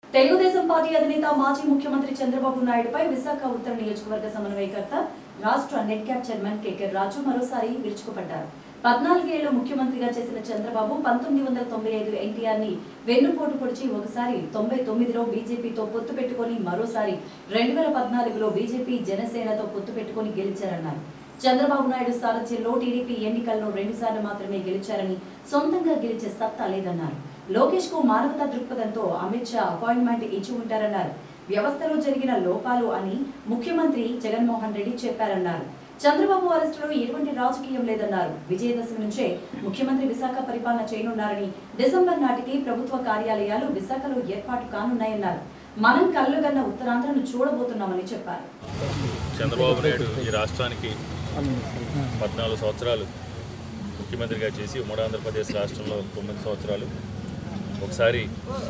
Telugu Desam party అధినేత మాజీ ముఖ్యమంత్రి చంద్రబాబు నాయుడుపై విశాఖ ఉత్తర నియోజకవర్గ సమన్వయకర్త రాష్ట్ర NEDCAP chairman K K Raju మరోసారి విరుచుకుపడ్డారు పద్నాలుగేళ్లు ముఖ్యమంత్రిగా చేసిన చంద్రబాబు పంతొమ్మిది వందల తొంభై ఐదు ఎన్టీఆర్ ని వెన్నుపోటు పొడిచి ఒకసారి తొంభై తొమ్మిదిలో బీజేపీతో పొత్తు పెట్టుకొని మరోసారి రెండు వేల పద్నాలుగులో బీజేపీ జనసేనతో పొత్తు పెట్టుకొని గెలిచారన్నారు చంద్రబాబు నాయుడు సారథ్యంలో టీడీపీ ఎన్నికల్లో రెండుసార్లు మాత్రమే గెలిచారని సొంతంగా గెలిచే సత్తా లేదన్నారు లోకేష్ కు మానవతా దృక్పథంతో అమిత్ షా అపాయింట్మెంట్ ఇచ్చి ఉంటారన్నారు వ్యవస్థలో జరిగిన లోపాలు అని ముఖ్యమంత్రి జగన్మోహన్ రెడ్డి చెప్పారన్నారు చంద్రబాబు అరెస్టులో ఎటువంటి రాజకీయం లేదన్నారు విజయదశమి నుంచే ముఖ్యమంత్రి విశాఖ పరిపాలన చేయనున్నారని డిసెంబర్ నాటికి ప్రభుత్వ కార్యాలయాలు విశాఖలో ఏర్పాటు కానున్నాయన్నారు మనం కళ్ళుగన్న ఉత్తరాంధ్రను చూడబోతున్నామని చెప్పారు చంద్రబాబు నాయుడు ఈ రాష్ట్రానికి పద్నాలుగు సంవత్సరాలు ముఖ్యమంత్రిగా చేసి ఉమ్మడి ఆంధ్రప్రదేశ్ రాష్ట్రంలో తొమ్మిది సంవత్సరాలు ఒకసారి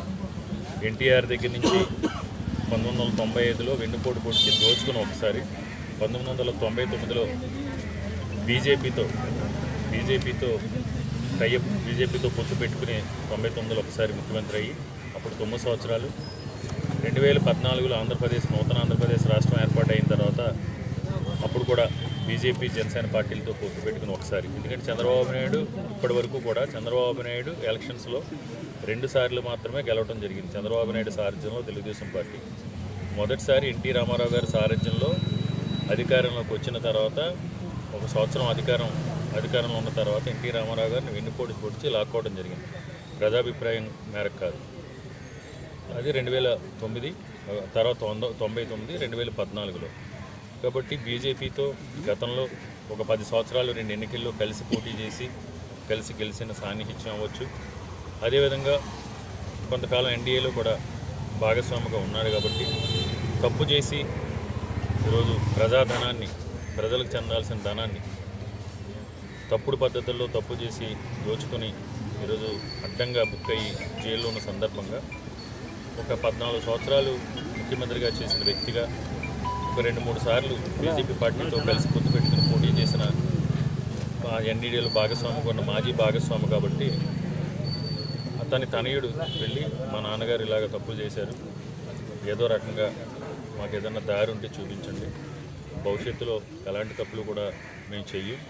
ఎన్టీఆర్ దగ్గర నుంచి పంతొమ్మిది వందల తొంభై ఐదులో వెన్నుపోటు పొడిచి దోచుకుని ఒకసారి పంతొమ్మిది వందల తొంభై తొమ్మిదిలో బీజేపీతో బీజేపీతో టైఅప్ బీజేపీతో పొత్తు పెట్టుకుని తొంభై తొమ్మిదిలో ఒకసారి ముఖ్యమంత్రి అయ్యి అప్పుడు తొమ్మిది సంవత్సరాలు రెండు వేల పద్నాలుగులో ఆంధ్రప్రదేశ్ నూతన ఆంధ్రప్రదేశ్ రాష్ట్రం ఏర్పాటు అయిన తర్వాత అప్పుడు కూడా బీజేపీ జనసేన పార్టీలతో పొత్తు పెట్టుకుని ఒకసారి ఎందుకంటే చంద్రబాబు నాయుడు ఇప్పటి వరకు కూడా చంద్రబాబు నాయుడు ఎలక్షన్స్లో రెండు సార్లు మాత్రమే గెలవడం జరిగింది చంద్రబాబు నాయుడు సారథ్యంలో తెలుగుదేశం పార్టీ మొదటిసారి ఎన్టీ రామారావు గారి సారథ్యంలో అధికారంలోకి వచ్చిన తర్వాత ఒక సంవత్సరం అధికారం అధికారంలో ఉన్న తర్వాత ఎన్టీ రామారావు గారిని వెన్నుపోటు పొడిచి లాక్కోవడం జరిగింది ప్రజాభిప్రాయం మేరకు కాదు అది రెండు వేల తొమ్మిది ఆ, తర్వాత వంద తొంభై తొమ్మిది రెండు వేల పద్నాలుగులో కాబట్టి బీజేపీతో గతంలో ఒక పది సంవత్సరాలు రెండు ఎన్నికల్లో కలిసి పోటీ చేసి కలిసి గెలిచిన సాన్నిహిత్యం అవ్వచ్చు అదేవిధంగా కొంతకాలం ఎన్డీఏలో కూడా భాగస్వామిగా ఉన్నాడు కాబట్టి తప్పు చేసి ఈరోజు ప్రజాధనాన్ని ప్రజలకు చెందాల్సిన ధనాన్ని తప్పుడు పద్ధతుల్లో తప్పు చేసి దోచుకొని ఈరోజు అడ్డంగా బుక్ అయ్యి జైల్లో ఉన్న సందర్భంగా ఒక పద్నాలుగు సంవత్సరాలు ముఖ్యమంత్రిగా చేసిన వ్యక్తిగా ఒక రెండు మూడు సార్లు బీజేపీ పార్టీతో కలిసి పొత్తు పెట్టుకుని పోటీ చేసిన ఎన్డీడీలో భాగస్వామిగా ఉన్న మాజీ భాగస్వామి కాబట్టి అతని తనయుడు వెళ్ళి మా నాన్నగారు ఇలాగ తప్పులు చేశారు ఏదో రకంగా మాకు ఏదన్నా దారి ఉంటే చూపించండి భవిష్యత్తులో ఎలాంటి తప్పులు కూడా మేము చెయ్యం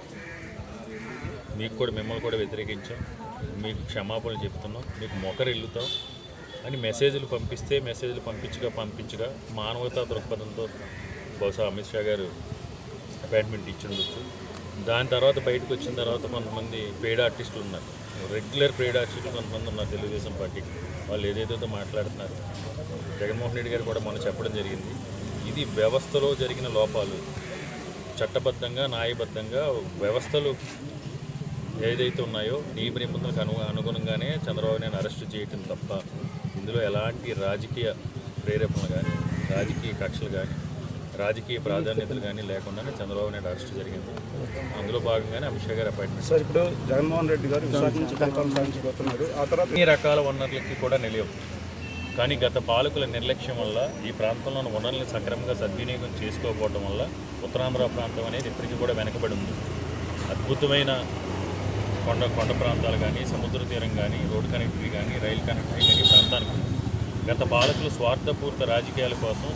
మీకు కూడా మిమ్మల్ని కూడా వ్యతిరేకించాం మీకు క్షమాపణలు చెప్తున్నాం మీకు మొకరిల్లుతాం అని మెసేజ్లు పంపిస్తే మెసేజ్లు పంపించగా పంపించగా మానవతా దృక్పథంతో బహుశా అమిత్ షా గారు అపాయింట్మెంట్ ఇచ్చి ఉండొచ్చు దాని తర్వాత బయటకు వచ్చిన తర్వాత కొంతమంది పెయిడ్ ఆర్టిస్టులు ఉన్నారు రెగ్యులర్ పెయిడ్ ఆర్టిస్టులు కొంతమంది ఉన్నారు తెలుగుదేశం పార్టీకి వాళ్ళు ఏదేదో మాట్లాడుతున్నారు జగన్మోహన్ రెడ్డి గారు కూడా మొన్న చెప్పడం జరిగింది ఇది వ్యవస్థలో జరిగిన లోపాలు చట్టబద్ధంగా న్యాయబద్ధంగా వ్యవస్థలు ఏదైతే ఉన్నాయో నియమ నిబంధనలకు అను అనుగుణంగానే చంద్రబాబు నాయుడు అరెస్ట్ చేయటం తప్ప ఇందులో ఎలాంటి రాజకీయ ప్రేరేపణలు కానీ రాజకీయ కక్షలు కానీ రాజకీయ ప్రాధాన్యతలు కానీ లేకుండానే చంద్రబాబు నాయుడు అరెస్ట్ జరిగింది అందులో భాగంగానే అమిత్ షా గారు అపాయింట్మెంట్ సార్ ఇప్పుడు జగన్మోహన్ రెడ్డి గారు విశాఖ నుంచి పరిపాలన సాగించబోతున్నారు ఆ తర్వాత అన్ని రకాల వనరులకి కూడా నిలయం కానీ గత పాలకుల నిర్లక్ష్యం వల్ల ఈ ప్రాంతంలో ఉన్న వనరులను సక్రమంగా సద్వినియోగం చేసుకోకపోవడం వల్ల ఉత్తరాంధ్ర ప్రాంతం అనేది ఇప్పటికీ కూడా వెనకబడి ఉంది అద్భుతమైన కొండ కొండ ప్రాంతాలు కానీ సముద్ర తీరం కానీ రోడ్డు కనెక్టివిటీ కానీ రైలు కనెక్టివిటీ కానీ ఈ ప్రాంతానికి ఉంది. గత పాలకులు స్వార్థపూరిత రాజకీయాల కోసం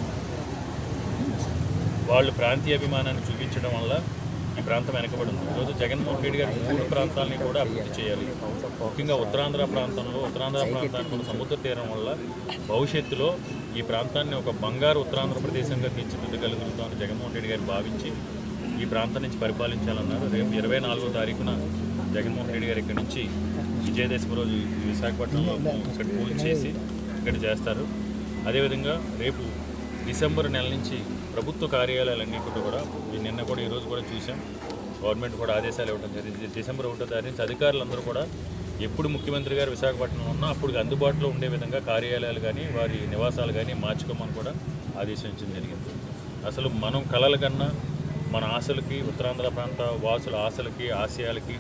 వాళ్ళు ప్రాంతీయ అభిమానాన్ని చూపించడం వల్ల ఈ ప్రాంతం వెనకబడి ఉంది ఈరోజు జగన్మోహన్ రెడ్డి గారు మూడు ప్రాంతాలని కూడా అభివృద్ధి చేయాలి ముఖ్యంగా ఉత్తరాంధ్ర ప్రాంతంలో ఉత్తరాంధ్ర ప్రాంతానికి ఉన్న సముద్ర తీరం వల్ల భవిష్యత్తులో ఈ ప్రాంతాన్ని ఒక బంగారు ఉత్తరాంధ్ర ప్రదేశంగా తీర్చిదిద్దగలుగుతామని జగన్మోహన్ రెడ్డి గారు భావించి ఈ ప్రాంతం నుంచి పరిపాలించాలన్నారు రేపు ఇరవై నాలుగో తారీఖున జగన్మోహన్ రెడ్డి గారు ఇక్కడి నుంచి విజయదశమి రోజు ఈ విశాఖపట్నంలో ఇక్కడ పూజ చేసి ఇక్కడ చేస్తారు అదేవిధంగా రేపు డిసెంబర్ నెల నుంచి ప్రభుత్వ కార్యాలయాలన్నింటి కూడా ఈ నిన్న కూడా ఈరోజు కూడా చూసాం గవర్నమెంట్ కూడా ఆదేశాలు ఇవ్వడం జరిగింది డిసెంబర్ ఒకటో తారీఖు నుంచి అధికారులందరూ కూడా ఎప్పుడు ముఖ్యమంత్రి గారు విశాఖపట్నంలో ఉన్నా అప్పుడు అందుబాటులో ఉండే విధంగా కార్యాలయాలు కానీ వారి నివాసాలు కానీ మార్చుకోమని కూడా ఆదేశించడం జరిగింది అసలు మనం కలల కన్నా మన ఆశలకి ఉత్తరాంధ్ర ప్రాంత వాసుల ఆశలకి ఆశయాలకి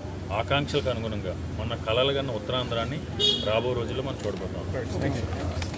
ఆకాంక్షలకు అనుగుణంగా మన కలలు కన్నా ఉత్తరాంధ్రాన్ని రాబో రోజుల్లో మనం చూడబోతాం